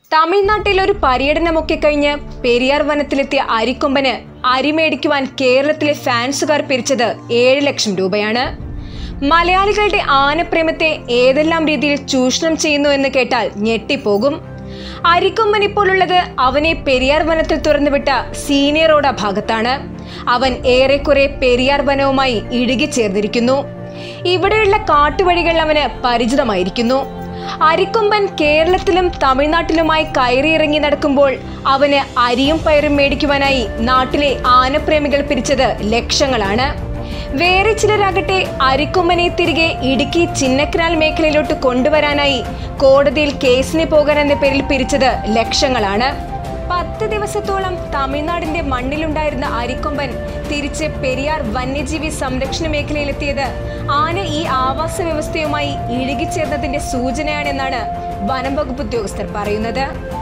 തമിഴ്നാട്ടിൽ ഒരു പര്യടനമൊക്കെ കഴിഞ്ഞ് പെരിയാർ വനത്തിലെത്തിയ അരിക്കൊമ്പന് അരി മേടിക്കുവാൻ കേരളത്തിലെ ഫാൻസുകാർ പിരിച്ചത് ഏഴ് ലക്ഷം രൂപയാണ് മലയാളികളുടെ ആനപ്രേമത്തെ ഏതെല്ലാം രീതിയിൽ ചൂഷണം ചെയ്യുന്നു എന്ന് കേട്ടാൽ ഞെട്ടിപ്പോകും അരിക്കൊമ്പൻ ഇപ്പോൾ ഉള്ളത് അവനെ പെരിയാർ വനത്തിൽ തുറന്നുവിട്ട സീനിയറോട ഭാഗത്താണ് അവൻ ഏറെക്കുറെ പെരിയാർ വനവുമായി ഇഴുകിച്ചേർന്നിരിക്കുന്നു ഇവിടെയുള്ള കാട്ടുവഴികൾ അവന് പരിചിതമായിരിക്കുന്നു അരിക്കൊമ്പൻ കേരളത്തിലും തമിഴ്നാട്ടിലുമായി കയറിയിറങ്ങി നടക്കുമ്പോൾ അവന് അരിയും പയറും മേടിക്കുവാനായി നാട്ടിലെ ആനപ്രേമികൾ പിരിച്ചത് ലക്ഷങ്ങളാണ് വേറെ ചിലരാകട്ടെ അരിക്കൊമ്പനെ തിരികെ ഇടുക്കി ചിന്നക്കനാൽ മേഖലയിലോട്ട് കൊണ്ടുവരാനായി കോടതിയിൽ കേസിന് പോകാനെന്ന പേരിൽ പിരിച്ചത് ലക്ഷങ്ങളാണ് പത്ത് ദിവസത്തോളം തമിഴ്നാടിന്റെ മണ്ണിലുണ്ടായിരുന്ന അരിക്കൊമ്പൻ തിരിച്ച് പെരിയാർ വന്യജീവി സംരക്ഷണ മേഖലയിലെത്തിയത് ആന ഈ ആവാസ വ്യവസ്ഥയുമായി ഇഴുകിച്ചേർന്നതിന്റെ സൂചനയാണെന്നാണ് വനം വകുപ്പ് ഉദ്യോഗസ്ഥർ പറയുന്നത്